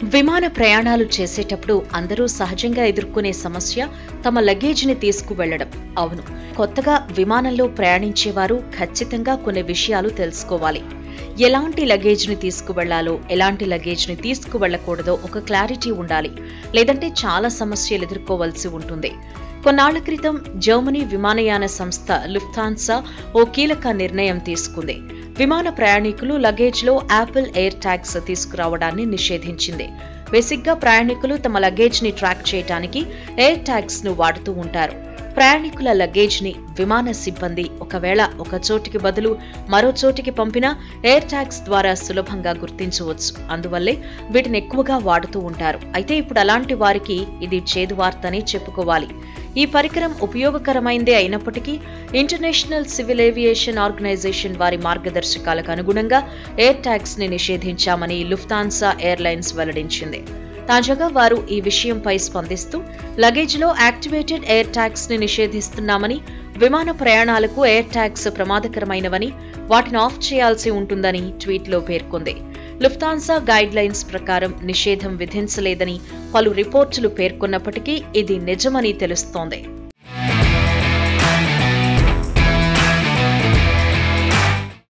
విమాన ప్రయాణాలు చేసేటప్పుడు అందరూ సహజంగా ఎదుర్కొనే సమస్య తమ లగేజ్ని తీసుకువెళ్లడం అవును కొత్తగా విమానంలో ప్రయాణించేవారు ఖచ్చితంగా కొన్ని విషయాలు తెలుసుకోవాలి ఎలాంటి లగేజ్ని తీసుకువెళ్లాలో ఎలాంటి లగేజ్ని తీసుకువెళ్లకూడదో ఒక క్లారిటీ ఉండాలి లేదంటే చాలా సమస్యలు ఎదుర్కోవాల్సి ఉంటుంది కొన్నాళ్ల క్రితం జర్మనీ విమానయాన సంస్థ లుఫ్థాన్సా ఓ కీలక నిర్ణయం తీసుకుంది విమాన ప్రయాణికులు లగేజ్లో యాపిల్ ఎయిర్ ట్యాగ్స్ తీసుకురావడాన్ని నిషేధించింది బేసిక్గా ప్రయాణికులు తమ లగేజ్ని ట్రాక్ చేయడానికి ఎయిర్ ట్యాగ్స్ ను వాడుతూ ఉంటారు ప్రయాణికుల లగేజ్ని విమాన సిబ్బంది ఒకవేళ ఒక చోటికి బదులు మరో చోటికి పంపినా ఎయిర్ ట్యాగ్స్ ద్వారా సులభంగా గుర్తించవచ్చు అందువల్లే వీటిని ఎక్కువగా వాడుతూ ఉంటారు అయితే ఇప్పుడు అలాంటి వారికి ఇది చేదు వార్తనే చెప్పుకోవాలి ఈ పరికరం ఉపయోగకరమైందే అయినప్పటికీ ఇంటర్నేషనల్ సివిల్ ఏవియేషన్ ఆర్గనైజేషన్ వారి మార్గదర్శకాలకు అనుగుణంగా ఎయిర్ ట్యాగ్స్ ని నిషేధించామని లుఫ్తాన్సా ఎయిర్లైన్స్ వెల్లడించింది తాజాగా వారు ఈ విషయంపై స్పందిస్తూ లగేజ్లో యాక్టివేటెడ్ ఎయిర్ ట్యాగ్స్ ని నిషేధిస్తున్నామని విమాన ప్రయాణాలకు ఎయిర్ ట్యాగ్స్ ప్రమాదకరమైనవని వాటిని ఆఫ్ చేయాల్సి ఉంటుందని ట్వీట్లో పేర్కొంది లుఫ్తాన్సా గైడ్ లైన్స్ ప్రకారం నిషేధం విధించలేదని పలు రిపోర్టులు పేర్కొన్నప్పటికీ ఇది నిజమని తెలుస్తోంది